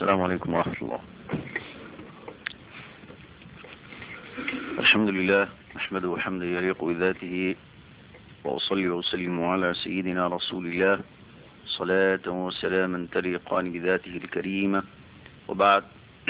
السلام عليكم ورحمة الله الحمد لله نحمده حمدا يليق بذاته وأصلي وأسلم على سيدنا رسول الله صلاة وسلاما تليقان بذاته الكريمة وبعد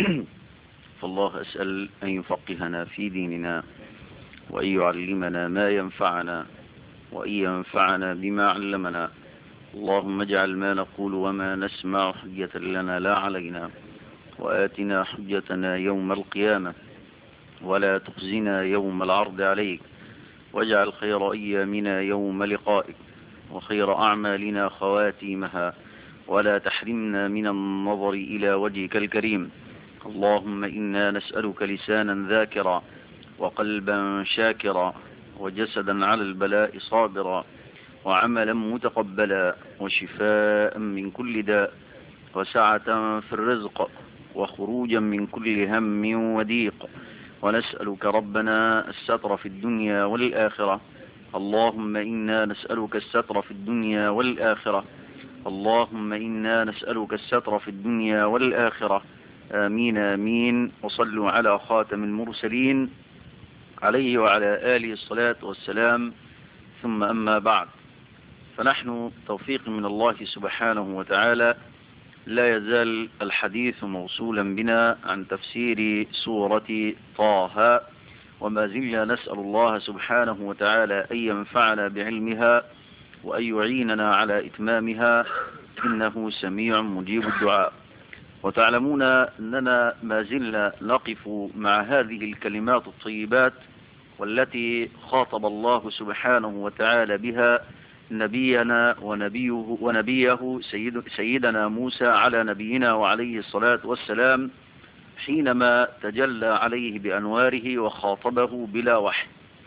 فالله أسأل أن يفقهنا في ديننا وأن يعلمنا ما ينفعنا وأن ينفعنا بما علمنا اللهم اجعل ما نقول وما نسمع حجة لنا لا علينا وآتنا حجتنا يوم القيامة ولا تخزنا يوم العرض عليك واجعل خير أيامنا يوم لقائك وخير أعمالنا خواتيمها ولا تحرمنا من النظر إلى وجهك الكريم اللهم إنا نسألك لسانا ذاكرا وقلبا شاكرا وجسدا على البلاء صابرا وعملا متقبلا وشفاء من كل داء وسعة في الرزق وخروجا من كل هم وضيق ونسألك ربنا الستر في الدنيا والآخرة اللهم إنا نسألك الستر في الدنيا والآخرة اللهم إنا نسألك الستر في الدنيا والآخرة آمين آمين وصلوا على خاتم المرسلين عليه وعلى آله الصلاة والسلام ثم أما بعد فنحن توفيق من الله سبحانه وتعالى لا يزال الحديث موصولا بنا عن تفسير سورة طه وما زلنا نسأل الله سبحانه وتعالى أن ينفعنا بعلمها وأن يعيننا على إتمامها إنه سميع مجيب الدعاء وتعلمون أننا ما زلنا نقف مع هذه الكلمات الطيبات والتي خاطب الله سبحانه وتعالى بها نبينا ونبيه, ونبيه سيد سيدنا موسى على نبينا وعليه الصلاة والسلام حينما تجلى عليه بأنواره وخاطبه بلا وحي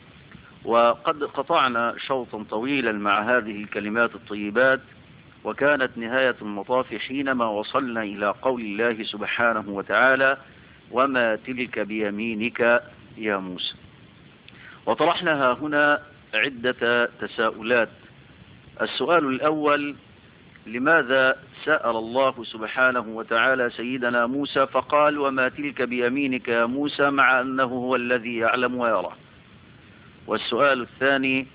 وقد قطعنا شوطا طويلا مع هذه الكلمات الطيبات وكانت نهاية المطاف حينما وصلنا إلى قول الله سبحانه وتعالى وما تلك بيمينك يا موسى وطرحنا هنا عدة تساؤلات السؤال الأول لماذا سأل الله سبحانه وتعالى سيدنا موسى فقال وما تلك بيمينك يا موسى مع أنه هو الذي يعلم ويرى والسؤال الثاني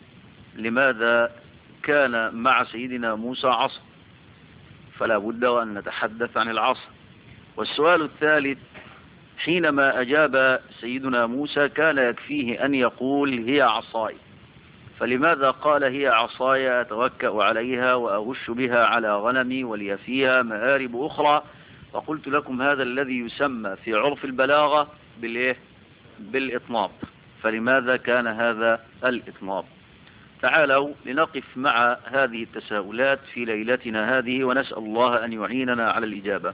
لماذا كان مع سيدنا موسى عصا فلا بد وأن نتحدث عن العصا والسؤال الثالث حينما أجاب سيدنا موسى كان يكفيه أن يقول هي عصاي فلماذا قال هي عصاي أتوكأ عليها وأغش بها على غنمي ولي فيها مآرب أخرى فقلت لكم هذا الذي يسمى في عرف البلاغة بالإيه؟ بالإطناب فلماذا كان هذا الإطناب تعالوا لنقف مع هذه التساؤلات في ليلتنا هذه ونسأل الله أن يعيننا على الإجابة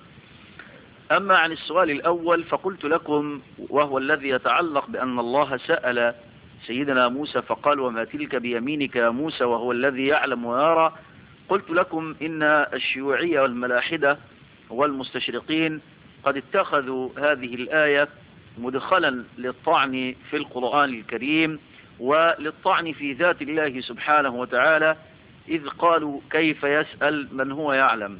أما عن السؤال الأول فقلت لكم وهو الذي يتعلق بأن الله سأل سيدنا موسى فقال وما تلك بيمينك يا موسى وهو الذي يعلم ويرى قلت لكم إن الشيوعية والملاحدة والمستشرقين قد اتخذوا هذه الآية مدخلا للطعن في القرآن الكريم وللطعن في ذات الله سبحانه وتعالى إذ قالوا كيف يسأل من هو يعلم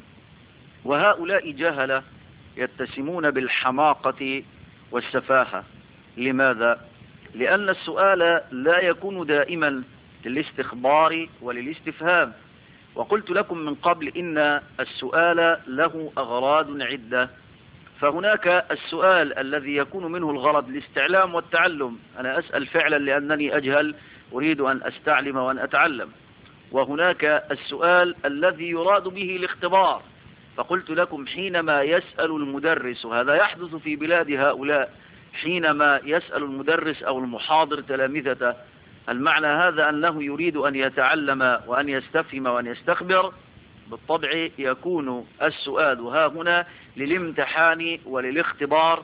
وهؤلاء جهلة يتسمون بالحماقة والسفاهة لماذا؟ لأن السؤال لا يكون دائما للاستخبار وللاستفهام وقلت لكم من قبل إن السؤال له أغراض عدة فهناك السؤال الذي يكون منه الغرض الاستعلام والتعلم أنا أسأل فعلا لأنني أجهل أريد أن أستعلم وأن أتعلم وهناك السؤال الذي يراد به الاختبار فقلت لكم حينما يسأل المدرس وهذا يحدث في بلاد هؤلاء حينما يسأل المدرس أو المحاضر تلامذته المعنى هذا أنه يريد أن يتعلم وأن يستفهم وأن يستخبر بالطبع يكون السؤال ها هنا للامتحان وللاختبار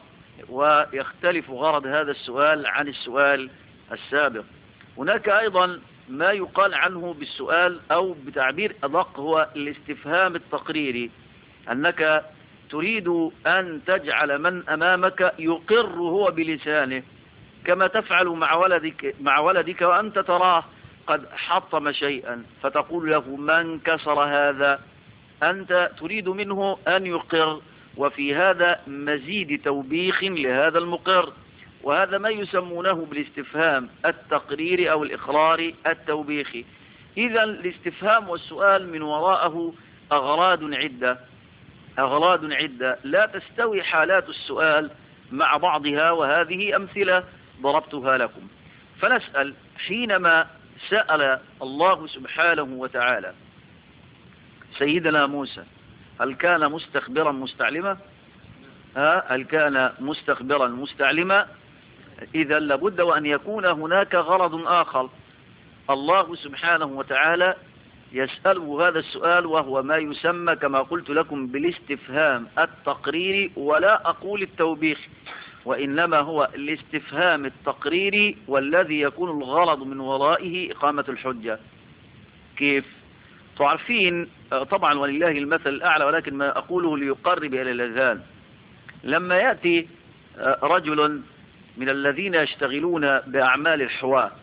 ويختلف غرض هذا السؤال عن السؤال السابق هناك أيضا ما يقال عنه بالسؤال أو بتعبير أدق هو الاستفهام التقريري أنك تريد أن تجعل من أمامك يقر هو بلسانه كما تفعل مع ولدك, مع ولدك وأنت تراه قد حطم شيئا فتقول له من كسر هذا أنت تريد منه أن يقر وفي هذا مزيد توبيخ لهذا المقر وهذا ما يسمونه بالاستفهام التقريري أو الإقرار التوبيخي إذا الاستفهام والسؤال من وراءه أغراض عدة أغراض عدة لا تستوي حالات السؤال مع بعضها وهذه أمثلة ضربتها لكم فنسأل حينما سأل الله سبحانه وتعالى سيدنا موسى هل كان مستخبرا مستعلما ها هل كان مستخبرا مستعلما إذا لابد وأن يكون هناك غرض آخر الله سبحانه وتعالى يسأله هذا السؤال وهو ما يسمى كما قلت لكم بالاستفهام التقريري ولا أقول التوبيخ وإنما هو الاستفهام التقريري والذي يكون الغرض من ورائه إقامة الحجة كيف تعرفين طبعا ولله المثل الأعلى ولكن ما أقوله ليقرب إلى الأذهان لما يأتي رجل من الذين يشتغلون بأعمال الحواء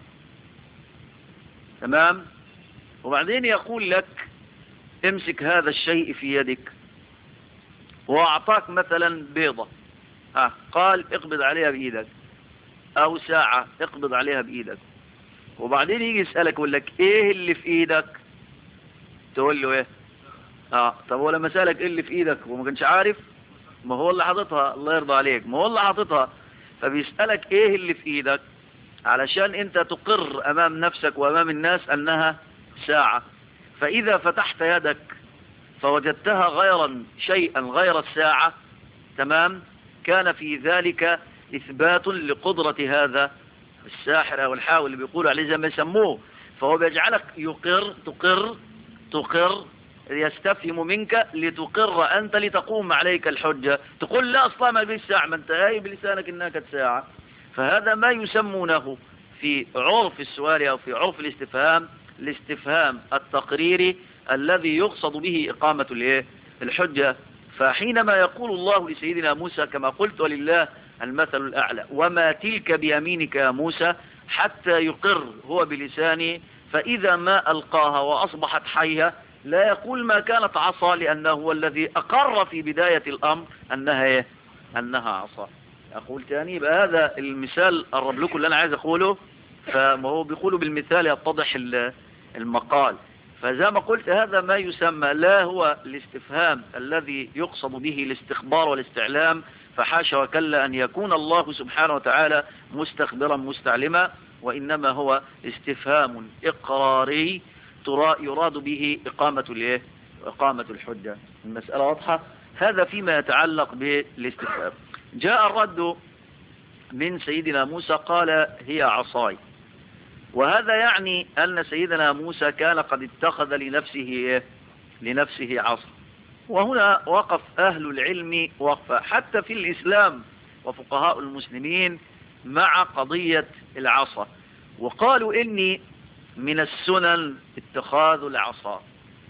تمام وبعدين يقول لك امسك هذا الشيء في يدك وأعطاك مثلا بيضة آه قال اقبض عليها بإيدك أو ساعة اقبض عليها بإيدك وبعدين يجي يسألك يقول لك ايه اللي في ايدك تقول له ايه اه طب هو لما سألك ايه اللي في ايدك وما كانش عارف ما هو اللي حاططها الله يرضى عليك ما هو اللي حاططها فبيسألك ايه اللي في ايدك علشان انت تقر امام نفسك وامام الناس انها ساعة فاذا فتحت يدك فوجدتها غيرا شيئا غير الساعة تمام كان في ذلك اثبات لقدرة هذا الساحر او الحاول اللي بيقولوا عليه زي ما يسموه فهو بيجعلك يقر تقر تقر يستفهم منك لتقر أنت لتقوم عليك الحجة تقول لا أصلا ما بيش ساعة ما انت هاي بلسانك إنها كانت ساعة فهذا ما يسمونه في عرف السؤال أو في عرف الاستفهام الاستفهام التقريري الذي يقصد به إقامة الايه الحجة فحينما يقول الله لسيدنا موسى كما قلت ولله المثل الأعلى وما تلك بيمينك يا موسى حتى يقر هو بلسانه فإذا ما ألقاها وأصبحت حية لا يقول ما كانت عصا لأنه هو الذي أقر في بداية الأمر أنها إيه؟ أنها عصا أقول تاني يبقى هذا المثال قرب لكم اللي أنا عايز أقوله فما هو بيقولوا بالمثال يتضح المقال فزي ما قلت هذا ما يسمى لا هو الاستفهام الذي يقصد به الاستخبار والاستعلام فحاشا وكلا أن يكون الله سبحانه وتعالى مستخبرا مستعلما وإنما هو استفهام إقراري يراد به إقامة الايه إقامة الحجة المسألة واضحة هذا فيما يتعلق بالاستفهام جاء الرد من سيدنا موسى قال هي عصاي وهذا يعني أن سيدنا موسى كان قد اتخذ لنفسه لنفسه عصا وهنا وقف أهل العلم وقفة حتى في الإسلام وفقهاء المسلمين مع قضية العصا وقالوا إني من السنن اتخاذ العصا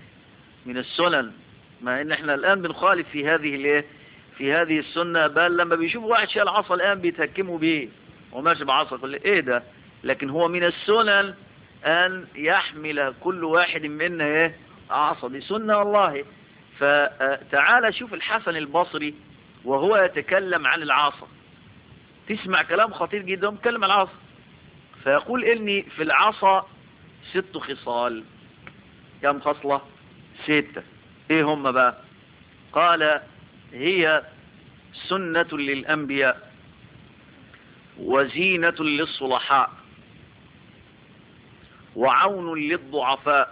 من السنن ما ان احنا الان بنخالف في هذه الايه في هذه السنة بل لما بيشوفوا واحد شال عصا الان بيتهكموا بيه وماشي بعصا يقول ايه ده لكن هو من السنن ان يحمل كل واحد منا ايه عصا دي سنة والله فتعالى شوف الحسن البصري وهو يتكلم عن العصا تسمع كلام خطير جدا بيتكلم عن العصا فيقول اني في العصا ست خصال كم خصلة ستة ايه هم بقى قال هي سنة للأنبياء وزينة للصلحاء وعون للضعفاء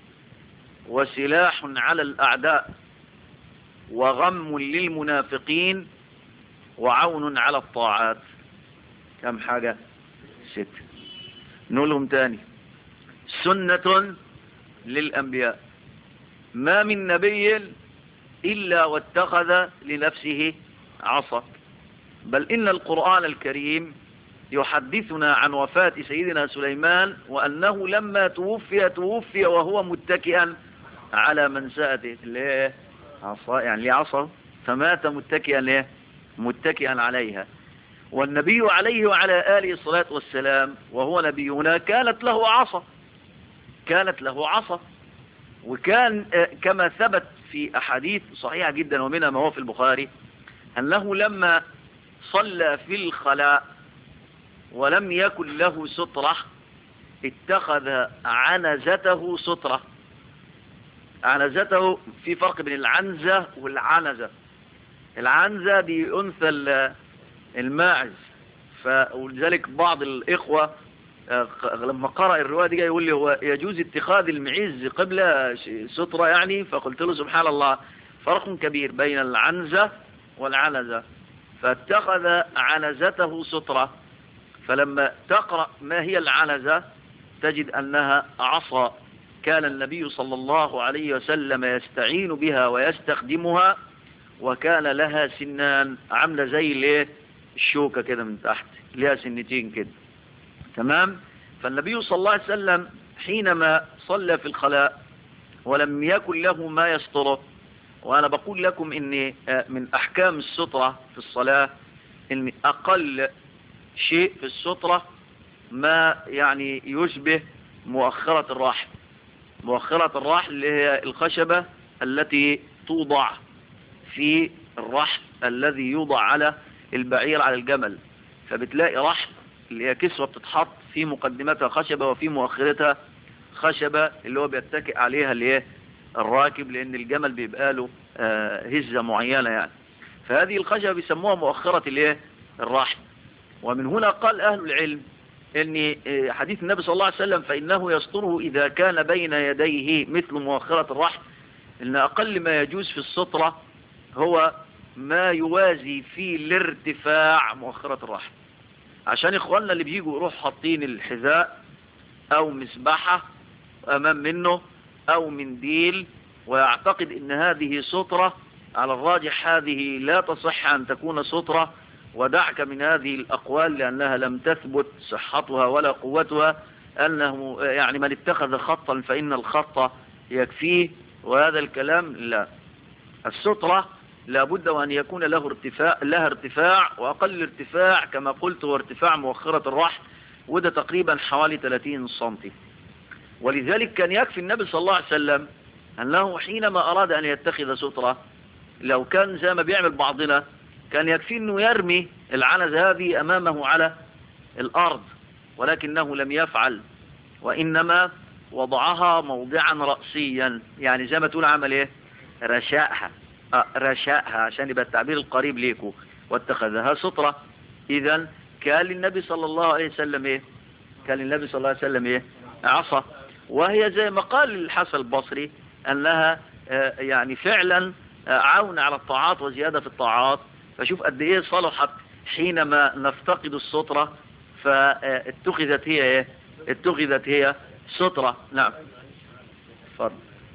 وسلاح على الأعداء وغم للمنافقين وعون على الطاعات كم حاجة ست نقولهم تاني سنة للأنبياء ما من نبي إلا واتخذ لنفسه عصا بل إن القرآن الكريم يحدثنا عن وفاة سيدنا سليمان وأنه لما توفي توفي وهو متكئا على منسأته ليه عصا يعني ليه عصا فمات متكئا ليه متكئا عليها والنبي عليه وعلى آله الصلاة والسلام وهو نبينا كانت له عصا كانت له عصا وكان كما ثبت في أحاديث صحيحة جدا ومنها ما هو في البخاري أنه لما صلى في الخلاء ولم يكن له سترة اتخذ عنزته سترة عنزته في فرق بين العنزة والعنزة العنزة دي أنثى الماعز فلذلك بعض الإخوة لما قرأ الرواية دي يقول لي هو يجوز اتخاذ المعز قبل سترة يعني فقلت له سبحان الله فرق كبير بين العنزة والعنزة فاتخذ عنزته سترة فلما تقرأ ما هي العنزة تجد أنها عصا كان النبي صلى الله عليه وسلم يستعين بها ويستخدمها وكان لها سنان عاملة زي الايه الشوكة كده من تحت لها سنتين كده تمام فالنبي صلى الله عليه وسلم حينما صلى في الخلاء ولم يكن له ما يستره وأنا بقول لكم إن من أحكام السترة في الصلاة إن أقل شيء في السترة ما يعني يشبه مؤخرة الراحل مؤخرة الراحل اللي هي الخشبة التي توضع في الرحل الذي يوضع على البعير على الجمل فبتلاقي رحل اللي هي كسوة بتتحط في مقدمتها خشبة وفي مؤخرتها خشبة اللي هو بيتكئ عليها اللي هي الراكب لان الجمل بيبقى له هزة معينة يعني فهذه الخشبة بيسموها مؤخرة الايه الرحل ومن هنا قال اهل العلم ان حديث النبي صلى الله عليه وسلم فانه يستره اذا كان بين يديه مثل مؤخرة الرحل ان اقل ما يجوز في السترة هو ما يوازي في الارتفاع مؤخرة الرحل عشان اخواننا اللي بيجوا يروح حاطين الحذاء او مسبحة امام منه او منديل ويعتقد ان هذه سترة على الراجح هذه لا تصح ان تكون سترة ودعك من هذه الاقوال لانها لم تثبت صحتها ولا قوتها انه يعني من اتخذ خطا فان الخط يكفيه وهذا الكلام لا السترة لابد وأن يكون له ارتفاع لها ارتفاع وأقل ارتفاع كما قلت هو ارتفاع مؤخرة الرحل وده تقريبا حوالي 30 سنتي ولذلك كان يكفي النبي صلى الله عليه وسلم أنه حينما أراد أن يتخذ سترة لو كان زي ما بيعمل بعضنا كان يكفي أنه يرمي العنز هذه أمامه على الأرض ولكنه لم يفعل وإنما وضعها موضعا رأسيا يعني زي ما تقول عمل ايه رشاءها آه رشاءها عشان يبقى التعبير القريب ليكو واتخذها سترة اذا كان للنبي صلى الله عليه وسلم ايه كان للنبي صلى الله عليه وسلم ايه عصا وهي زي ما قال الحسن البصري انها آه يعني فعلا آه عون على الطاعات وزيادة في الطاعات فشوف قد ايه صلحت حينما نفتقد السترة فاتخذت هي ايه اتخذت هي سترة نعم اتفضل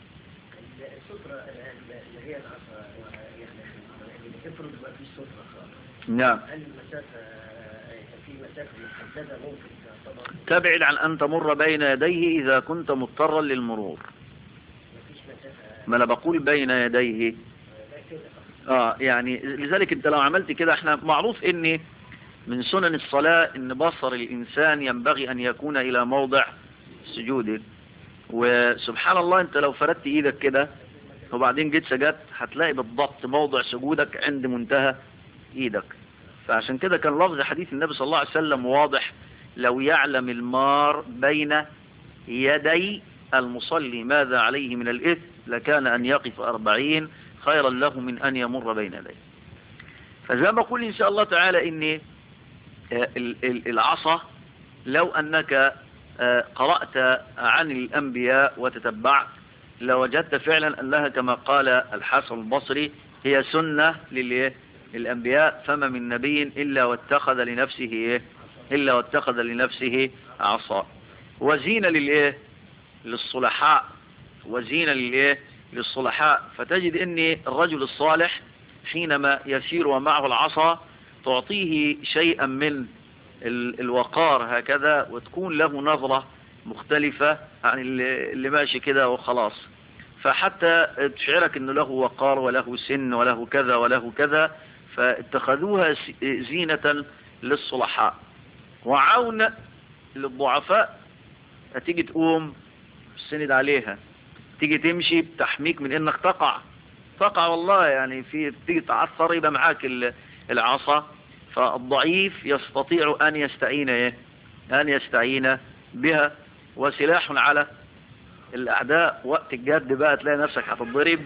السترة اللي هي العصا يعني افرض ما فيش سترة خالص نعم هل المسافة في مسافة محددة ممكن طبعا تبعد عن أن تمر بين يديه إذا كنت مضطرا للمرور ما فيش مسافة ما أنا بقول بين يديه لا كده آه يعني لذلك أنت لو عملت كده احنا معروف إن من سنن الصلاة إن بصر الإنسان ينبغي أن يكون إلى موضع سجوده وسبحان الله أنت لو فردت إيدك كده وبعدين جيت سجدت هتلاقي بالضبط موضع سجودك عند منتهى إيدك فعشان كده كان لفظ حديث النبي صلى الله عليه وسلم واضح لو يعلم المار بين يدي المصلي ماذا عليه من الإثم لكان أن يقف أربعين خيرا له من أن يمر بين يديه فزي ما أقول إن شاء الله تعالى إن العصا لو أنك قرأت عن الأنبياء وتتبعت لوجدت فعلا أنها كما قال الحسن البصري هي سنة للأنبياء فما من نبي إلا واتخذ لنفسه إلا واتخذ لنفسه عصا وزينة للإيه للصلحاء وزينة للإيه للصلحاء فتجد أن الرجل الصالح حينما يسير ومعه العصا تعطيه شيئا من الوقار هكذا وتكون له نظرة مختلفة عن اللي ماشي كده وخلاص فحتى تشعرك انه له وقار وله سن وله كذا وله كذا فاتخذوها زينة للصلحاء وعون للضعفاء هتيجي تقوم تسند عليها تيجي تمشي بتحميك من انك تقع تقع والله يعني في تيجي تعثر يبقى معاك ال- العصا فالضعيف يستطيع أن يستعين إيه؟ أن يستعين بها وسلاح على الأعداء وقت الجد بقى تلاقي نفسك هتتضرب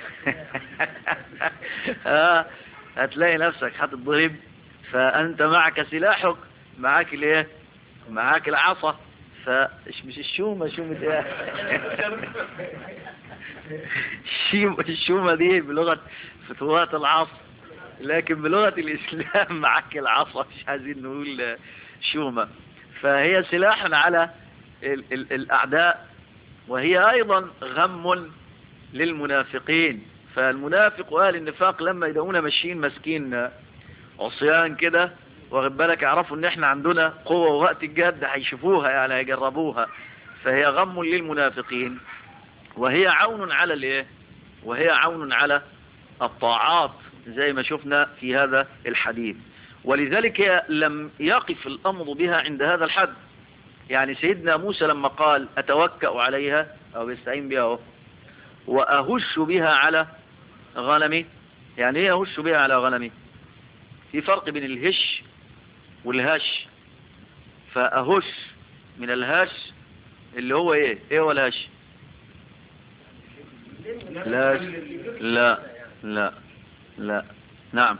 آه، هتلاقي نفسك هتتضرب فأنت معك سلاحك معاك الايه معاك العصا فمش مش الشومة شومة ايه الشيم- الشومة دي بلغة فتوات العصر لكن بلغة الإسلام معاك العصا مش عايزين نقول شومة فهي سلاح على ال ال الأعداء وهي أيضا غم للمنافقين فالمنافق وأهل النفاق لما يدعون ماشيين ماسكين عصيان كده واخد بالك يعرفوا ان احنا عندنا قوة ووقت الجد هيشوفوها يعني هيجربوها فهي غم للمنافقين وهي عون على الايه وهي عون على الطاعات زي ما شفنا في هذا الحديث ولذلك هي لم يقف الامر بها عند هذا الحد يعني سيدنا موسى لما قال اتوكأ عليها او يستعين بها اهو واهش بها على غنمي يعني ايه اهش بها على غنمي في فرق بين الهش والهش فأهش من الهش اللي هو ايه ايه هو الهش لا لا لا لا نعم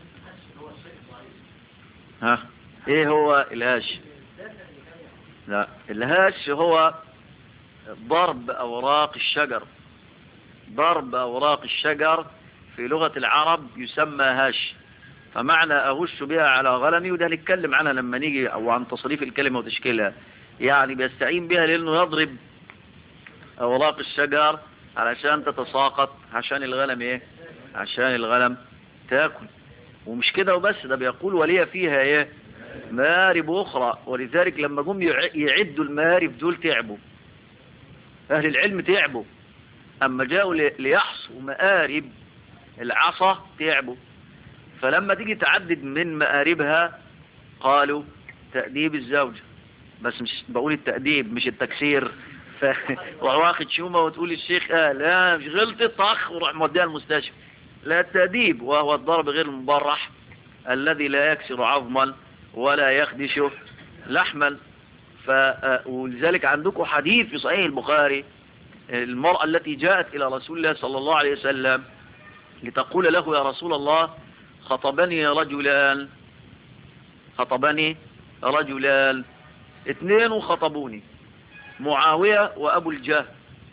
ها ايه هو الهش لا الهش هو ضرب اوراق الشجر ضرب اوراق الشجر في لغة العرب يسمى هش فمعنى أهش بها على غنمي وده نتكلم عنها لما نيجي أو عن تصريف الكلمة وتشكيلها يعني بيستعين بها لأنه يضرب أوراق الشجر علشان تتساقط عشان الغنم إيه عشان الغنم تاكل ومش كده وبس ده بيقول ولي فيها إيه مارب أخرى ولذلك لما جم يع- يعدوا المارب دول تعبوا أهل العلم تعبوا أما جاءوا لي- ليحصوا مآرب العصا تعبوا فلما تيجي تعدد من مآربها قالوا تأديب الزوج بس مش بقول التأديب مش التكسير ف... واخد شومة وتقول الشيخ اه لا مش غلطت طخ وروح موديها المستشفى لا التأديب وهو الضرب غير المبرح الذي لا يكسر عظما ولا يخدش لحما ف... آه، ولذلك عندكم حديث في صحيح البخاري المرأة التي جاءت إلى رسول الله صلى الله عليه وسلم لتقول له يا رسول الله خطبني رجلان خطبني رجلان اثنين خطبوني معاوية وأبو الجهل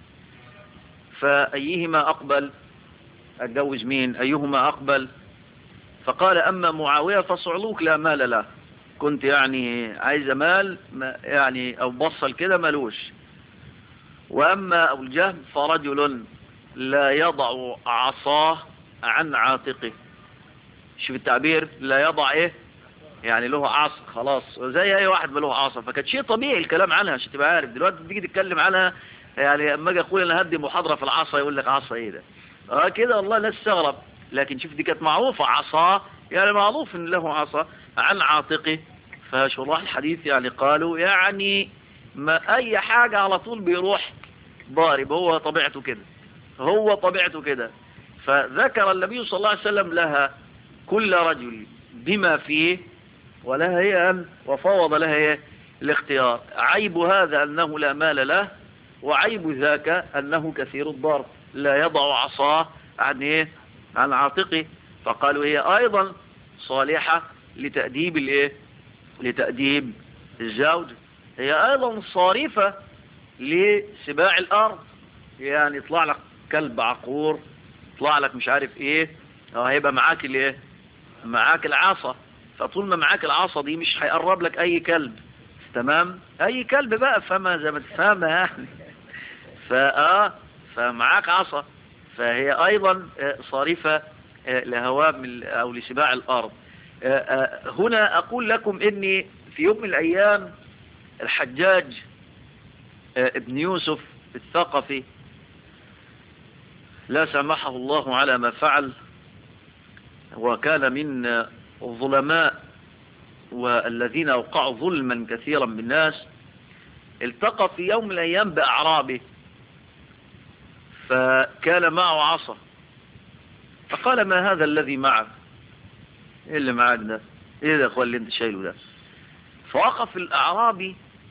فأيهما أقبل أتجوز مين أيهما أقبل فقال أما معاوية فصعلوك لا مال له كنت يعني عايز مال ما يعني أو بصل كده ملوش وأما أبو الجهل فرجل لا يضع عصاه عن عاتقه شوف التعبير لا يضع ايه يعني له عصا خلاص زي اي واحد ما له عصا فكان شيء طبيعي الكلام عنها عشان تبقى عارف دلوقتي تيجي تتكلم عنها يعني اما اجي اقول انا هدي محاضره في العصا يقول لك عصا ايه ده اه كده والله لا تستغرب لكن شوف دي كانت معروفه عصا يعني معروف ان له عصا عن عاتقه فشراح الحديث يعني قالوا يعني ما اي حاجه على طول بيروح ضارب هو طبيعته كده هو طبيعته كده فذكر النبي صلى الله عليه وسلم لها كل رجل بما فيه ولها هي أن وفوض لها هي الاختيار عيب هذا أنه لا مال له وعيب ذاك أنه كثير الضرب لا يضع عصاه عن إيه عن عاتقه فقالوا هي أيضا صالحة لتأديب الإيه لتأديب الزوج هي أيضا صارفة لسباع الأرض يعني يطلع لك كلب عقور يطلع لك مش عارف ايه اه هيبقى معاك الايه معاك العصا فطول ما معاك العصا دي مش هيقرب لك اي كلب تمام اي كلب بقى فما زي ما تفهمها يعني فاه فمعاك عصا فهي ايضا آه، صارفة آه، لهوام ال- او لسباع الارض آه، آه، هنا اقول لكم اني في يوم من الايام الحجاج آه، ابن يوسف الثقفي لا سمحه الله على ما فعل وكان من الظلماء والذين أوقعوا ظلما كثيرا بالناس التقى في يوم من الأيام بأعرابه فكان معه عصا فقال ما هذا الذي معك ايه اللي معاك ده ايه ده يا اخوان اللي انت شايله ده فوقف الاعرابي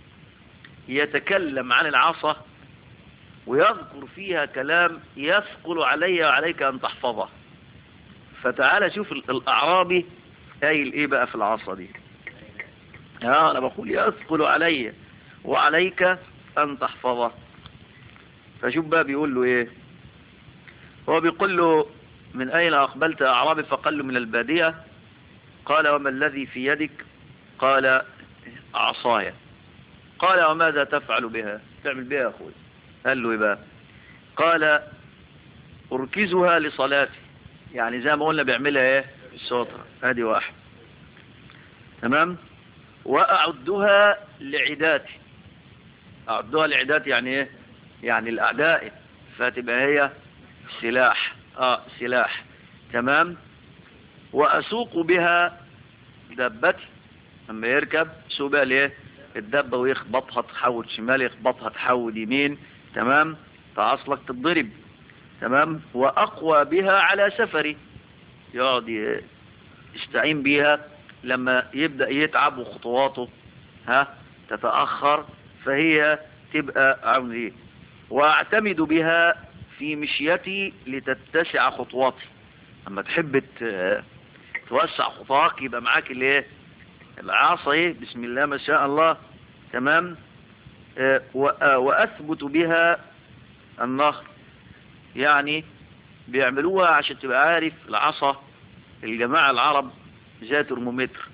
يتكلم عن العصا ويذكر فيها كلام يثقل علي وعليك ان تحفظه فتعالى شوف الاعرابي قايل ايه بقى في العصا دي اه انا بقول يثقل علي وعليك ان تحفظه فشوف بقى بيقول له ايه هو بيقول له من اين اقبلت يا اعرابي فقال له من البادية قال وما الذي في يدك قال عصايا قال وماذا تفعل بها تعمل بها يا اخوي قال له ايه بقى قال اركزها لصلاتي يعني زي ما قلنا بيعملها ايه السطر ادي واحد تمام واعدها لعداتي اعدها لعداتي يعني ايه يعني الاعداء فتبقى هي سلاح اه سلاح تمام واسوق بها دبتي لما يركب سوق بها ليه الدبة ويخبطها تحود شمال يخبطها تحود يمين تمام فاصلك تتضرب تمام واقوى بها على سفري يقعد يستعين بيها لما يبدأ يتعب وخطواته ها تتأخر فهي تبقى عون ايه واعتمد بها في مشيتي لتتسع خطواتي اما تحب توسع خطاك يبقى معاك الايه العصا ايه بسم الله ما شاء الله تمام اه واثبت بها النهر يعني بيعملوها عشان تبقى عارف العصا الجماعة العرب زي ترمومتر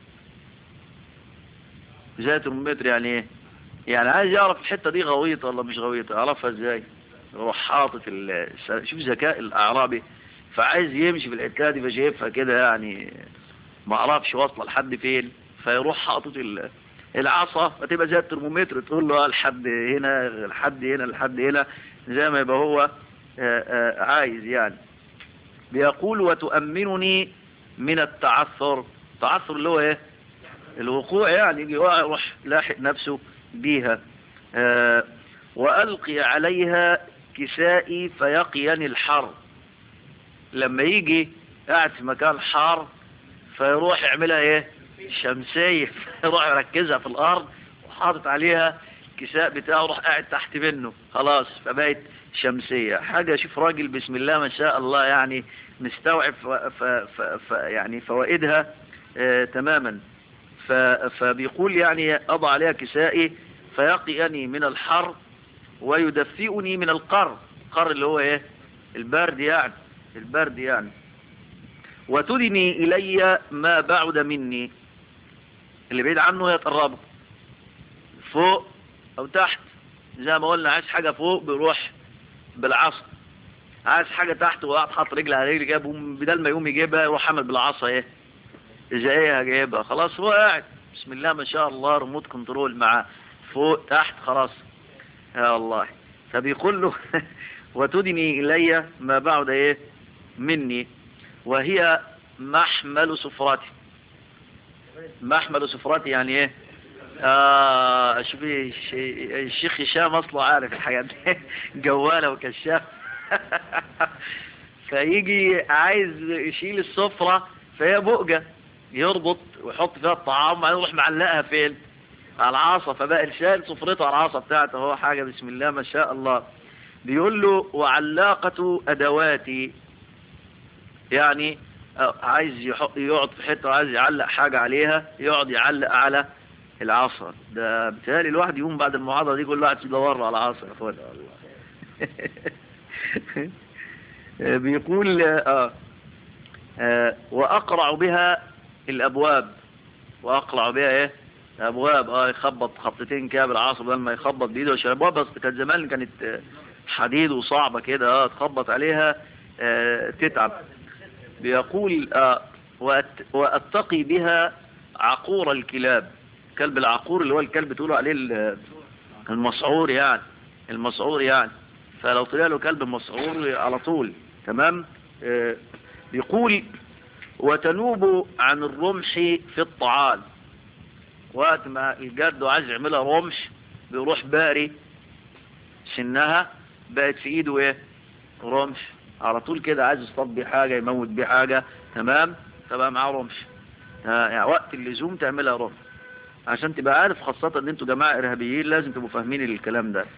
زي ترمومتر يعني ايه يعني عايز يعرف الحتة دي غويطة ولا مش غويطة يعرفها ازاي يروح حاطط شوف ذكاء الاعرابي فعايز يمشي في الحته دي فشايفها كده يعني ما اعرفش واصله لحد فين فيروح حاطط العصا فتبقى زي الترمومتر تقول له لحد هنا لحد هنا لحد هنا زي ما يبقى هو آآ آآ عايز يعني بيقول وتؤمنني من التعثر التعثر اللي هو ايه الوقوع يعني يجي يروح لاحق نفسه بيها وألقي عليها كسائي فيقيني الحر لما يجي قاعد في مكان حار فيروح يعملها ايه شمسية يروح يركزها في الارض وحاطط عليها الكساء بتاعه روح قاعد تحت منه خلاص فبقت شمسية حاجة شوف راجل بسم الله ما شاء الله يعني مستوعب ف ف ف ف يعني فوائدها آه تماما ف فبيقول يعني أضع عليها كسائي فيقيني من الحر ويدفئني من القر القر اللي هو ايه البرد يعني البرد يعني وتدني إلي ما بعد مني اللي بعيد عنه يتقربه فوق أو تحت زي ما قلنا عايز حاجة فوق بيروح بالعصا عايز حاجة تحت وقعد حط رجل على رجل جاب بدل ما يقوم يجيبها يروح عمل بالعصا ايه ازاي جايبها خلاص هو قاعد بسم الله ما شاء الله ريموت كنترول معاه فوق تحت خلاص يا الله فبيقول له وتدني إلي ما بعد إيه مني وهي محمل سفراتي محمل سفراتي يعني إيه آه شوفي الشيخ هشام أصله عارف الحاجات دي جوالة وكشاف فيجي عايز يشيل السفرة فهي بؤجة يربط ويحط فيها الطعام وبعدين يروح معلقها فين على العصا فبقى شال سفرته على العصا بتاعته هو حاجة بسم الله ما شاء الله بيقول له وعلاقة أدواتي يعني عايز يقعد في حتة عايز يعلق حاجة عليها يقعد يعلق على العصا ده بتهيألي الواحد يقوم بعد المعاضرة دي كل واحد يدور على عصا يا اخوان بيقول آه آه وأقرع بها الأبواب وأقرع بها إيه ابواب اه يخبط خبطتين كده بالعصا بدل ما يخبط بايده عشان ابواب بس كانت زمان كانت حديد وصعبه كده اه تخبط عليها آه تتعب بيقول آه واتقي بها عقور الكلاب كلب العقور اللي هو الكلب بتقولوا عليه المسعور يعني المسعور يعني فلو طلع له كلب مسعور على طول تمام آه بيقول وتنوب عن الرمح في الطعال وقت ما الجد عايز يعملها رمش بيروح باري سنها بقت في ايده ايه رمش على طول كده عايز يصطاد بيه حاجة يموت بيه حاجة تمام تبقى معاه رمش آه، يعني وقت اللزوم تعملها رمش عشان تبقى عارف خاصة ان انتوا جماعة ارهابيين لازم تبقوا فاهمين الكلام ده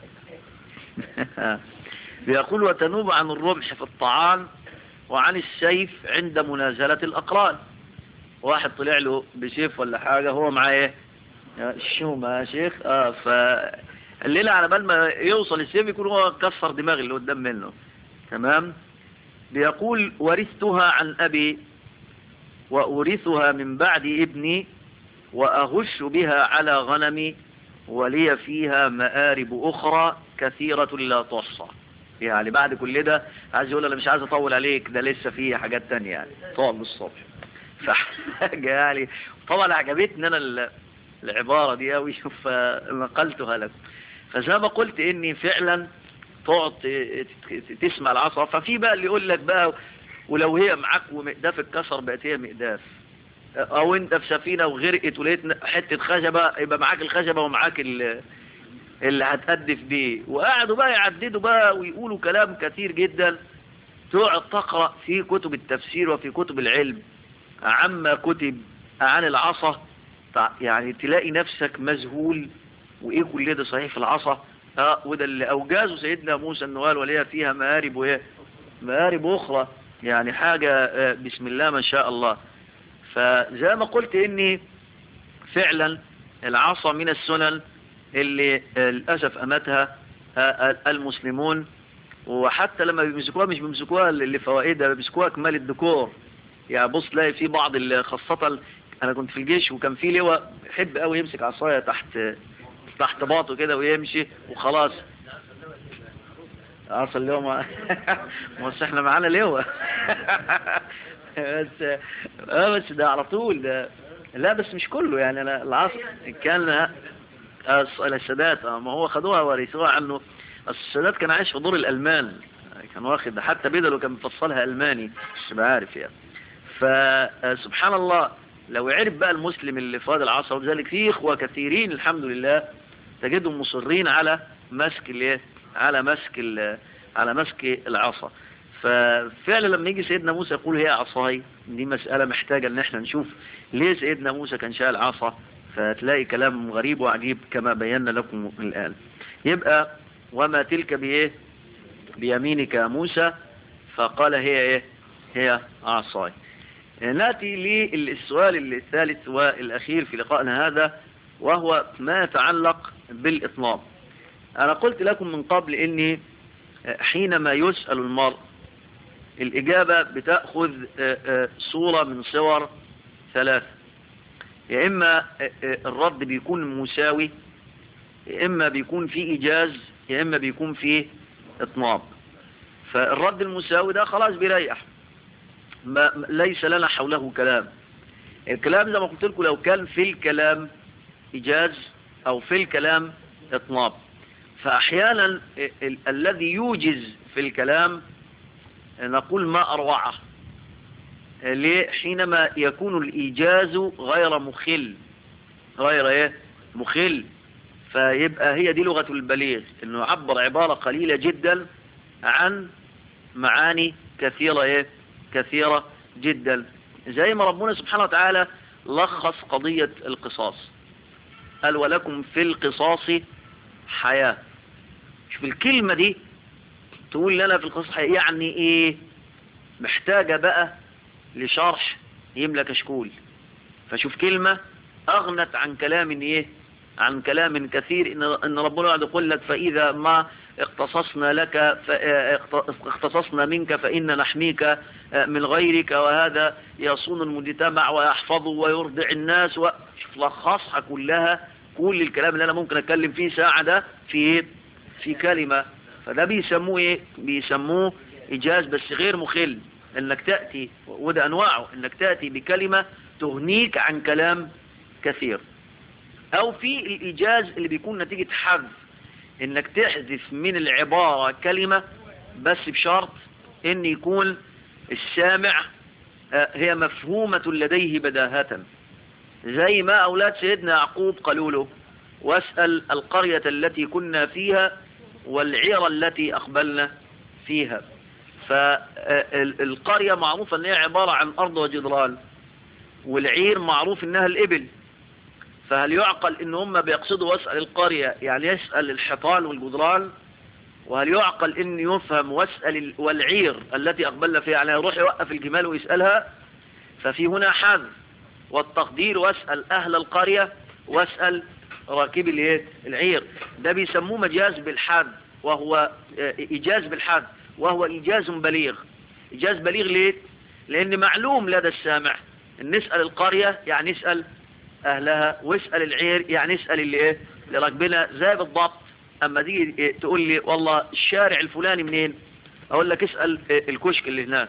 بيقول وتنوب عن الرمح في الطعام وعن السيف عند منازلة الأقران واحد طلع له بسيف ولا حاجة هو معاه ايه شو ما يا شيخ اه فالليلة على بال ما يوصل السيف يكون هو كسر دماغ اللي قدام منه تمام بيقول ورثتها عن أبي وأورثها من بعد ابني وأغش بها على غنمي ولي فيها مآرب أخرى كثيرة لا تحصى يعني بعد كل ده عايز يقول انا مش عايز اطول عليك ده لسه فيه حاجات تانية يعني طول الصبح فحاجة يعني طبعا عجبتني انا ال- العبارة دي قوي فنقلتها لك فزي ما قلت اني فعلا تقعد ت- ت- تسمع العصا ففي بقى اللي يقول لك بقى ولو هي معاك ومقداف اتكسر بقت هي مقداف او انت في سفينة وغرقت ولقيت حتة خشبة يبقى معاك الخشبة ومعاك ال اللي هتهدف بيه وقعدوا بقى يعددوا بقى ويقولوا كلام كثير جدا تقعد تقرأ في كتب التفسير وفي كتب العلم عما كتب عن العصا تع- يعني تلاقي نفسك مذهول وايه كل ده صحيح في العصا اه وده اللي اوجازه سيدنا موسى انه قال وليها فيها مآرب وايه مآرب اخرى يعني حاجة آه، بسم الله ما شاء الله فزي ما قلت اني فعلا العصا من السنن اللي آه، للأسف أمتها آه، آه، المسلمون وحتى لما بيمسكوها مش بيمسكوها لفوائدها بيمسكوها كمال الديكور يعني بص تلاقي في بعض ال- خاصة ال- أنا كنت في الجيش وكان في لواء يحب قوي يمسك عصاية تحت تحت باطه كده ويمشي وخلاص عصا اللواء ما بس احنا معانا لواء بس اه بس ده على طول ده لا بس مش كله يعني انا العصر كان آه، السادات آه، ما هو خدوها ورثوها عنه أصل السادات كان عايش في دور الألمان كان واخد حتى بدله كان مفصلها ألماني مش تبقى عارف يعني فسبحان الله لو عرف بقى المسلم اللي في هذا العصر ولذلك في إخوة كثيرين الحمد لله تجدهم مصرين على مسك الايه على مسك ال- على مسك العصا ففعلا لما يجي سيدنا موسى يقول هي عصاي دي مسألة محتاجة ان احنا نشوف ليه سيدنا موسى كان شايل عصا فتلاقي كلام غريب وعجيب كما بينا لكم الآن يبقى وما تلك بإيه بيمينك يا موسى فقال هي إيه هي عصاي نأتي للسؤال الثالث والأخير في لقائنا هذا وهو ما يتعلق بالإطناب أنا قلت لكم من قبل إني حينما يسأل المرء الإجابة بتأخذ صورة من صور ثلاثة يا إما الرد بيكون مساوي يا إما بيكون فيه إيجاز يا إما بيكون فيه إطناب فالرد المساوي ده خلاص بيريح ما ليس لنا حوله كلام الكلام زي ما قلت لكم لو كان في الكلام إيجاز أو في الكلام إطناب فأحيانا ال ال الذي يوجز في الكلام نقول ما أروعه ليه حينما يكون الإيجاز غير مخل غير إيه مخل فيبقى هي دي لغة البليغ انه يعبر عبارة قليلة جدا عن معاني كثيرة ايه كثيرة جدا زي ما ربنا سبحانه وتعالى لخص قضية القصاص قال ولكم في القصاص حياة شوف الكلمة دي تقول لنا في القصاص حياة يعني ايه محتاجة بقى لشرح يملى كشكول فشوف كلمة اغنت عن كلام ايه عن كلام كثير إن, إن ربنا قاعد يقول لك فإذا ما اقتصصنا لك اختصصنا منك فإن نحميك من غيرك وهذا يصون المجتمع ويحفظه ويرضع الناس وشوف لخصها كلها كل الكلام اللي أنا ممكن أتكلم فيه ساعة ده في في كلمة فده بيسموه إيه بيسموه إيجاز بس غير مخل إنك تأتي وده أنواعه إنك تأتي بكلمة تغنيك عن كلام كثير او في الايجاز اللي بيكون نتيجة حذف انك تحذف من العبارة كلمة بس بشرط ان يكون السامع هي مفهومة لديه بداهة زي ما اولاد سيدنا يعقوب قالوا له واسأل القرية التي كنا فيها والعير التي اقبلنا فيها فالقرية معروفة ان هي عبارة عن ارض وجدران والعير معروف انها الابل فهل يعقل ان هم بيقصدوا واسأل القرية يعني يسأل الحيطان والجدران وهل يعقل ان يفهم واسأل ال- والعير التي اقبلنا فيها يعني يروح يوقف الجمال ويسألها ففي هنا حذف والتقدير واسأل اهل القرية واسأل راكب الايه العير ده بيسموه مجاز بالحد وهو آه، ايجاز بالحد وهو ايجاز بليغ ايجاز بليغ ليه لان معلوم لدى السامع ان نسأل القرية يعني نسأل اهلها واسأل العير يعني اسأل اللي ايه اللي راكبنا زي بالضبط اما تيجي إيه تقول لي والله الشارع الفلاني منين اقول لك اسأل إيه الكشك اللي هناك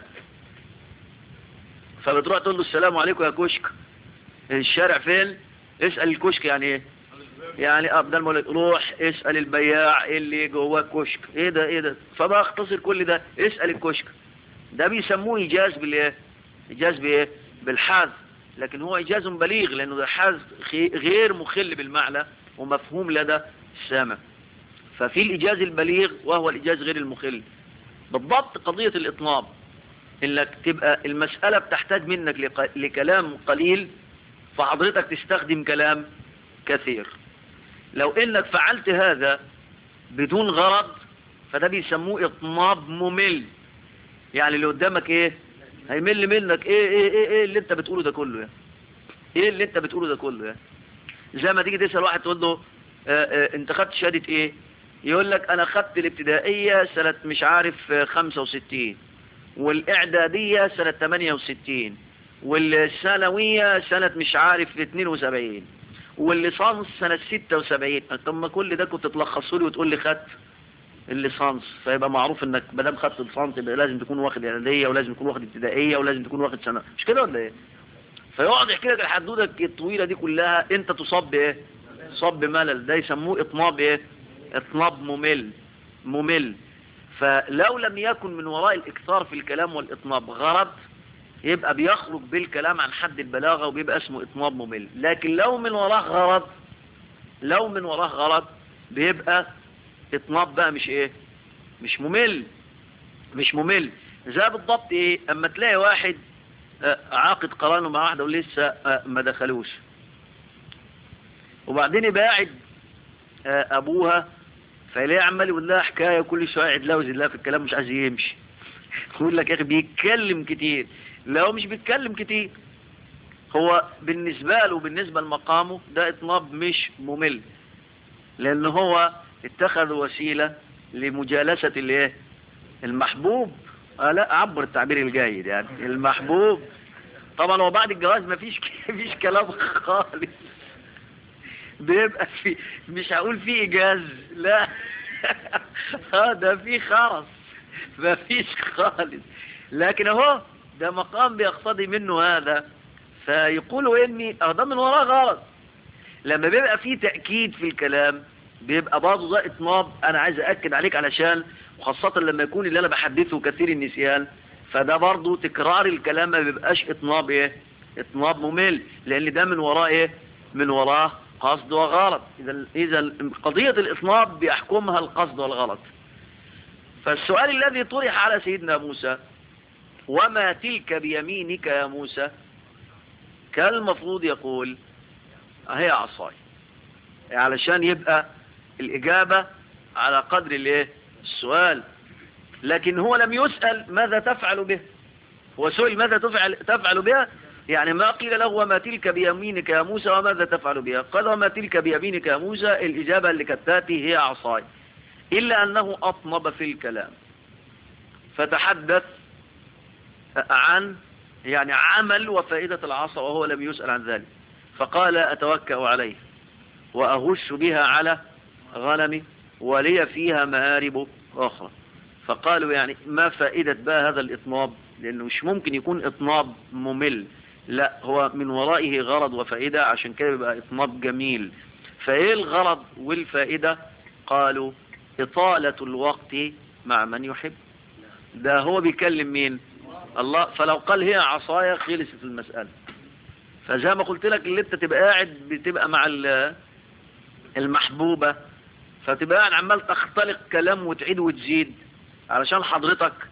فبتروح تقول له السلام عليكم يا كشك الشارع فين اسأل الكشك يعني ايه يعني ابدال ما أقول لك روح اسأل البياع اللي جوه الكشك ايه ده ايه ده فبختصر كل ده اسأل الكشك ده بيسموه ايجاز بالايه ايجاز بايه بالحذف لكن هو ايجاز بليغ لانه ده حذف خي- غير مخل بالمعنى ومفهوم لدى السامع ففي الايجاز البليغ وهو الايجاز غير المخل بالضبط قضية الاطناب انك تبقى المسألة بتحتاج منك لق- لكلام قليل فحضرتك تستخدم كلام كثير لو انك فعلت هذا بدون غرض فده بيسموه اطناب ممل يعني اللي قدامك ايه هيمل منك ايه ايه ايه ايه اللي انت بتقوله ده كله يعني ايه اللي انت بتقوله ده كله يعني زي ما تيجي تسأل واحد تقول له آه آه انت خدت شهادة ايه يقول لك انا خدت الابتدائية سنة مش عارف آه، 65 والاعدادية سنة 68 والثانوية سنة مش عارف 72 والليسانس سنة 76 طب ما كل ده كنت تلخصه لي وتقول لي خدت الليسانس فيبقى معروف انك ما دام خدت الليسانس يبقى لازم تكون واخد اعداديه ولازم تكون واخد ابتدائيه ولازم تكون واخد سنه مش كده ولا ايه فيقعد يحكي لك الحدوته الطويله دي كلها انت تصاب بايه تصاب بملل ده يسموه اطناب ايه اطناب ممل ممل فلو لم يكن من وراء الاكثار في الكلام والاطناب غرض يبقى بيخرج بالكلام عن حد البلاغه وبيبقى اسمه اطناب ممل لكن لو من وراه غرض لو من وراه غرض بيبقى اطناب بقى مش ايه مش ممل مش ممل زي بالضبط ايه اما تلاقي واحد آه، عاقد قرانه مع واحده ولسه آه، ما دخلوش وبعدين يبقى قاعد آه، ابوها فيلاقي عمال يقول لها حكايه وكل شويه يعيد لها ويزيد لها في الكلام مش عايز يمشي يقول لك يا اخي بيتكلم كتير لا هو مش بيتكلم كتير هو بالنسبه له بالنسبه لمقامه ده اطناب مش ممل لان هو اتخذ وسيله لمجالسه الايه المحبوب آه لا عبر التعبير الجيد يعني المحبوب طبعا هو بعد الجواز مفيش مفيش كلام خالص بيبقى في مش هقول في ايجاز لا اه ده في خرس مفيش خالص لكن اهو ده مقام بيقتضي منه هذا فيقولوا اني اه ده من وراه غلط لما بيبقى في تأكيد في الكلام بيبقى برضه ده اطناب انا عايز اكد عليك علشان وخاصة لما يكون اللي انا بحدثه كثير النسيان فده برضه تكرار الكلام ما بيبقاش اطناب ايه اطناب ممل لان ده من وراه ايه من وراه قصد وغلط اذا اذا قضية الاطناب بيحكمها القصد والغلط فالسؤال الذي طرح على سيدنا موسى وما تلك بيمينك يا موسى كان المفروض يقول هي عصاي علشان يبقى الإجابة على قدر الايه السؤال لكن هو لم يسأل ماذا تفعل به هو سئل ماذا تفعل, تفعل بها يعني ما قيل له وما تلك بيمينك يا موسى وماذا تفعل بها قال وما تلك بيمينك يا موسى الإجابة اللي كانت تاتي هي عصاي إلا أنه أطنب في الكلام فتحدث عن يعني عمل وفائدة العصا وهو لم يسأل عن ذلك فقال أتوكأ عليه وأهش بها على غنمي ولي فيها مآرب أخرى فقالوا يعني ما فائدة بقى هذا الإطناب لأنه مش ممكن يكون إطناب ممل لا هو من ورائه غرض وفائدة عشان كده بيبقى إطناب جميل فإيه الغرض والفائدة قالوا إطالة الوقت مع من يحب ده هو بيكلم مين الله فلو قال هي عصايا خلصت المسألة فزي ما قلت لك اللي انت تبقى قاعد بتبقى مع المحبوبة فتبقى قاعد عمال تختلق كلام وتعيد وتزيد علشان حضرتك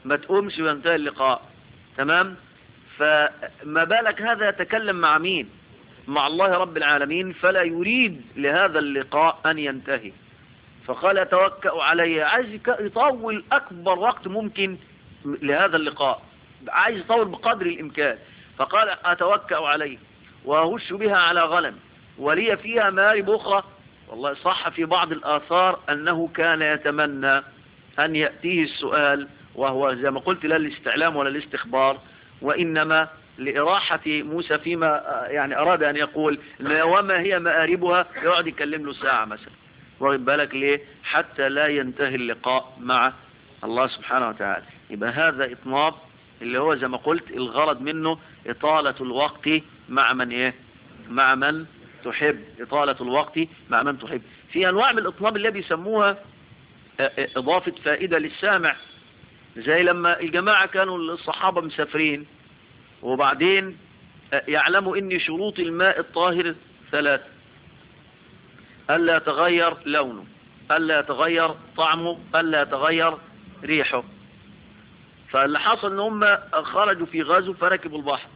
ما تقومش وينتهي اللقاء تمام فما بالك هذا يتكلم مع مين مع الله رب العالمين فلا يريد لهذا اللقاء أن ينتهي فقال أتوكأ علي عايز يطول أكبر وقت ممكن لهذا اللقاء عايز يطول بقدر الإمكان فقال أتوكأ عليه وأهش بها على غنم ولي فيها مارب أخرى والله صح في بعض الآثار أنه كان يتمنى أن يأتيه السؤال وهو زي ما قلت لا الاستعلام ولا الاستخبار وإنما لإراحة موسى فيما يعني أراد أن يقول وما هي مآربها يقعد يكلم له ساعة مثلا واخد بالك ليه حتى لا ينتهي اللقاء مع الله سبحانه وتعالى يبقى هذا إطناب اللي هو زي ما قلت الغرض منه إطالة الوقت مع من إيه مع من تحب إطالة الوقت مع من تحب في أنواع من الإطناب اللي بيسموها إضافة فائدة للسامع زي لما الجماعة كانوا الصحابة مسافرين وبعدين يعلموا ان شروط الماء الطاهر ثلاث ألا يتغير لونه ألا يتغير طعمه ألا يتغير ريحه فاللي حصل ان هم خرجوا في غزو فركبوا البحر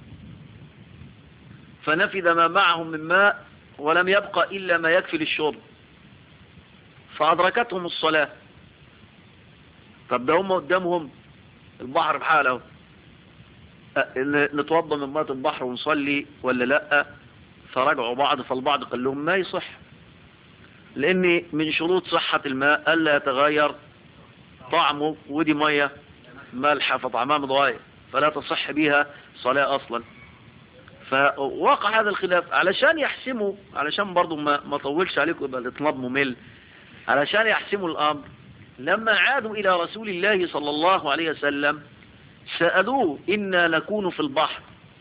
فنفذ ما معهم من ماء ولم يبقى إلا ما يكفي للشرب فأدركتهم الصلاة طب ده هم قدامهم البحر بحاله نتوضى من ماء البحر ونصلي ولا لا فرجعوا بعض فالبعض قال لهم ما يصح لان من شروط صحة الماء الا يتغير طعمه ودي مية مالحة فطعمها متغير فلا تصح بها صلاة اصلا فوقع هذا الخلاف علشان يحسموا علشان برضو ما, ما طولش عليكم يبقى الاطناب ممل علشان يحسموا الامر لما عادوا الى رسول الله صلى الله عليه وسلم سألوه إنا نكون في البحر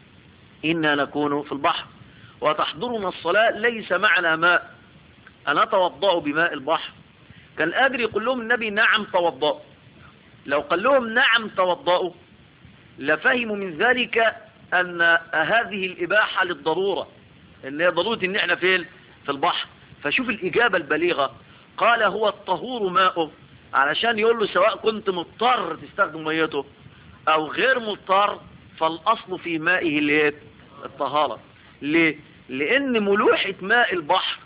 إنا نكون في البحر وتحضرنا الصلاة ليس معنا ماء أنا توضأ بماء البحر كان قادر يقول لهم النبي نعم توضأ لو قال لهم نعم توضأوا لفهموا من ذلك أن هذه الإباحة للضرورة إن هي ضرورة إن إحنا فين في البحر فشوف الإجابة البليغة قال هو الطهور ماؤه علشان يقول له سواء كنت مضطر تستخدم ميته او غير مضطر فالاصل في مائه الايه الطهارة ليه لان ملوحة ماء البحر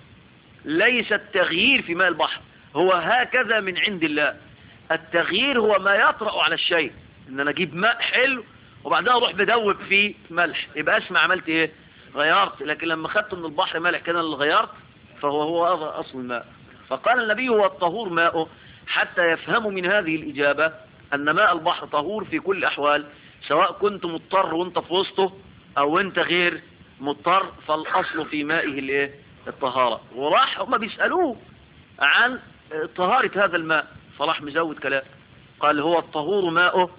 ليس التغيير في ماء البحر هو هكذا من عند الله التغيير هو ما يطرأ على الشيء ان انا اجيب ماء حلو وبعدها اروح بدوب فيه ملح يبقى اسمع عملت ايه غيرت لكن لما خدت من البحر ملح كده اللي غيرت فهو هو اصل الماء فقال النبي هو الطهور ماؤه حتى يفهموا من هذه الإجابة أن ماء البحر طهور في كل الأحوال سواء كنت مضطر وانت في وسطه أو انت غير مضطر فالأصل في مائه الايه الطهارة وراح هم بيسألوه عن طهارة هذا الماء فراح مزود كلام قال هو الطهور ماؤه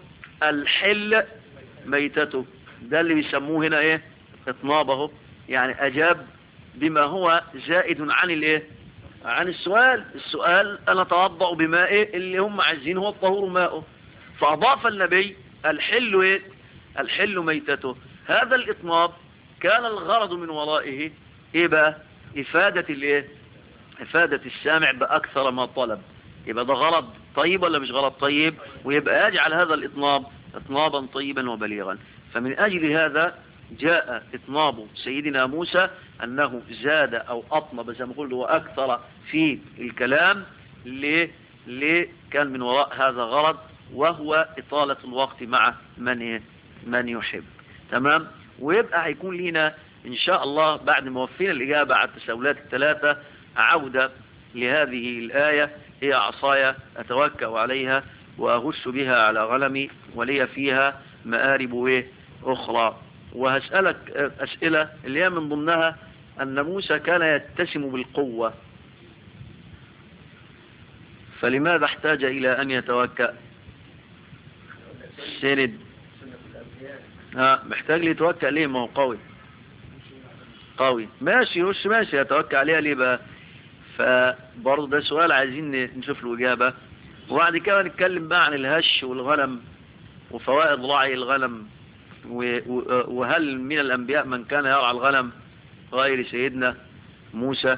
الحل ميتته ده اللي بيسموه هنا ايه اطنابه يعني أجاب بما هو زائد عن الايه عن السؤال السؤال أنا توضأ بماء اللي هم عايزين هو الطهور ماءه فأضاف النبي الحل إيه؟ الحل ميتته هذا الإطناب كان الغرض من ورائه إيه بقى إفادة الإيه إفادة السامع بأكثر ما طلب يبقى ده غرض طيب ولا مش غرض طيب ويبقى يجعل هذا الإطناب إطنابا طيبا وبليغا فمن أجل هذا جاء إطناب سيدنا موسى أنه زاد أو أطنب زي ما قلت وأكثر في الكلام ليه ليه كان من وراء هذا غرض وهو إطالة الوقت مع من من يحب تمام ويبقى هيكون لنا إن شاء الله بعد ما وفينا الإجابة على التساؤلات الثلاثة عودة لهذه الآية هي عصايا أتوكأ عليها وأغش بها على غنمي ولي فيها مآرب إيه أخرى وهسألك أسئلة اللي هي من ضمنها أن موسى كان يتسم بالقوة فلماذا احتاج إلى أن يتوكأ سند ها محتاج لي يتوكأ ليه ما هو قوي قوي ماشي وش ماشي يتوكأ عليها ليه بقى فبرضه ده سؤال عايزين نشوف له إجابة وبعد كده نتكلم بقى عن الهش والغنم وفوائد رعي الغنم وهل من الأنبياء من كان يرعى الغنم غير سيدنا موسى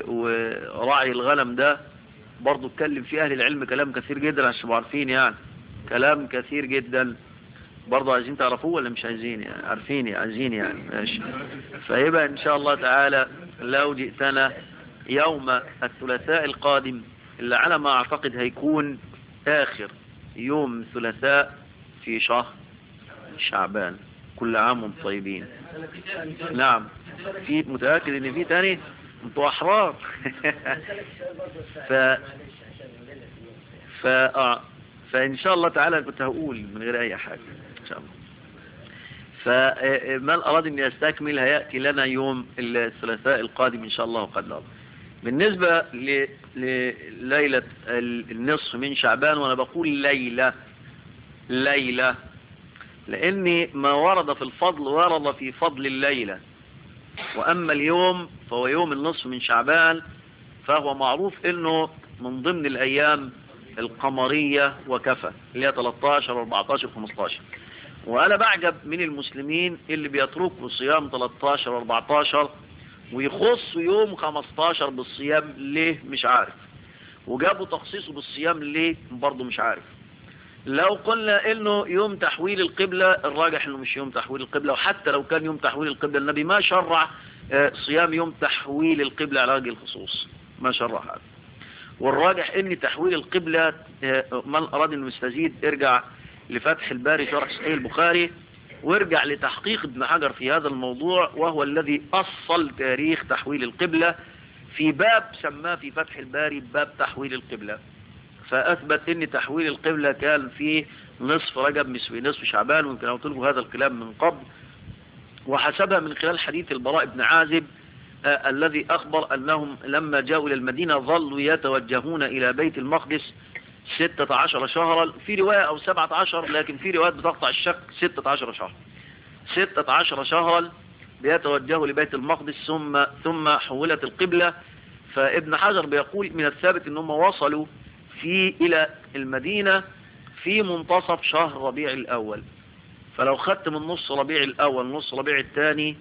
ورعي الغنم ده برضو اتكلم فيه أهل العلم كلام كثير جدا عشان عارفين يعني كلام كثير جدا برضه عايزين تعرفوه ولا مش عايزين يعني عارفين يعني عايزين يعني ماشي فيبقى ان شاء الله تعالى لو جئتنا يوم الثلاثاء القادم اللي على ما اعتقد هيكون اخر يوم ثلاثاء في شهر شعبان كل عام وانتم طيبين نعم في متأكد ان في تاني انتوا احرار ف ف آه. فان شاء الله تعالى كنت هقول من غير اي حاجة ان شاء الله فمن اراد ان يستكمل هيأتي لنا يوم الثلاثاء القادم ان شاء الله قدر بالنسبة ل- لليلة النصف من شعبان وانا بقول ليلة ليلة لان ما ورد في الفضل ورد في فضل الليلة واما اليوم فهو يوم النصف من شعبان فهو معروف انه من ضمن الايام القمرية وكفى اللي هي 13 14 15 وانا بعجب من المسلمين اللي بيتركوا صيام 13 14 ويخصوا يوم 15 بالصيام ليه مش عارف وجابوا تخصيصه بالصيام ليه برضه مش عارف لو قلنا انه يوم تحويل القبلة الراجح انه مش يوم تحويل القبلة وحتى لو كان يوم تحويل القبلة النبي ما شرع آه، صيام يوم تحويل القبلة على وجه الخصوص ما شرع هذا والراجح ان تحويل القبلة آه، من اراد انه يستزيد ارجع لفتح الباري شرح صحيح البخاري وارجع لتحقيق ابن حجر في هذا الموضوع وهو الذي أصل تاريخ تحويل القبلة في باب سماه في فتح الباري باب تحويل القبلة فأثبت ان تحويل القبلة كان في نصف رجب مش في نصف شعبان ويمكن قلت لكم هذا الكلام من قبل وحسبها من خلال حديث البراء بن عازب آه الذي أخبر أنهم لما جاءوا إلى المدينة ظلوا يتوجهون إلى بيت المقدس ستة عشر شهرا في رواية أو سبعة عشر لكن في روايات بتقطع الشك ستة عشر شهرا ستة عشر شهرا بيتوجهوا لبيت المقدس ثم ثم حولت القبلة فابن حجر بيقول من الثابت أنهم وصلوا في إلى المدينة في منتصف شهر ربيع الأول فلو خدت من نص ربيع الأول نص ربيع الثاني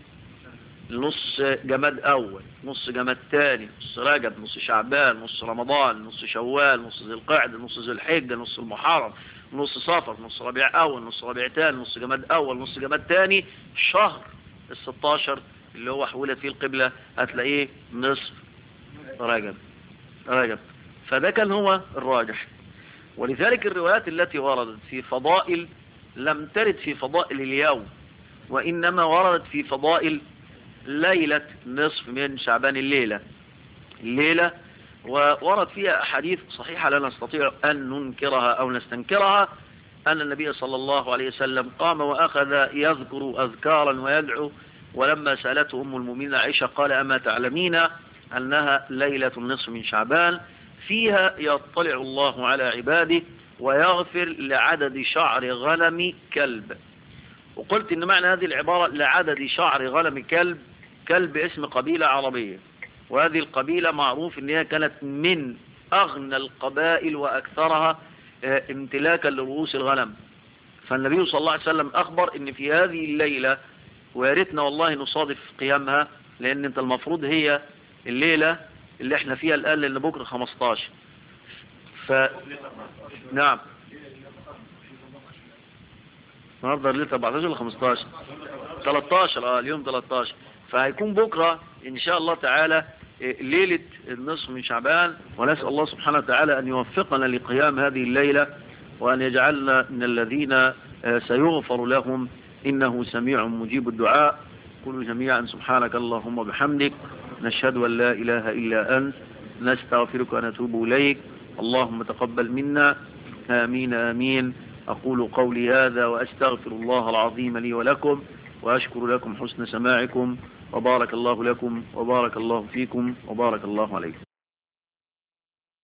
نص جماد أول نص جماد ثاني نص رجب نص شعبان نص رمضان نص شوال نص ذي القعدة نص ذي الحجة نص المحرم نص صفر نص ربيع أول نص ربيع ثاني نص جماد أول نص جماد ثاني شهر الستاشر اللي هو حولت فيه القبلة هتلاقيه نصف رجب رجب فده كان هو الراجح ولذلك الروايات التي وردت في فضائل لم ترد في فضائل اليوم وإنما وردت في فضائل ليلة نصف من شعبان الليلة الليلة وورد فيها أحاديث صحيحة لا نستطيع أن ننكرها أو نستنكرها أن النبي صلى الله عليه وسلم قام وأخذ يذكر أذكارا ويدعو ولما سألته أم المؤمنين عائشة قال أما تعلمين أنها ليلة النصف من شعبان فيها يطلع الله على عباده ويغفر لعدد شعر غنم كلب وقلت ان معنى هذه العبارة لعدد شعر غنم كلب كلب اسم قبيلة عربية وهذه القبيلة معروف ان هي كانت من اغنى القبائل واكثرها امتلاكا لرؤوس الغنم فالنبي صلى الله عليه وسلم اخبر ان في هذه الليلة وياريتنا والله نصادف قيامها لان انت المفروض هي الليلة اللي احنا فيها الان لان بكرة 15 ف نعم النهارده الليل 14 ولا 15 13 اه اليوم 13 فهيكون بكرة ان شاء الله تعالى ليلة النصف من شعبان ونسأل الله سبحانه وتعالى ان يوفقنا لقيام هذه الليلة وان يجعلنا من الذين سيغفر لهم انه سميع مجيب الدعاء قولوا جميعا سبحانك اللهم وبحمدك نشهد ان لا اله الا انت نستغفرك ونتوب اليك اللهم تقبل منا آمين آمين أقول قولي هذا وأستغفر الله العظيم لي ولكم وأشكر لكم حسن سماعكم وبارك الله لكم وبارك الله فيكم وبارك الله عليكم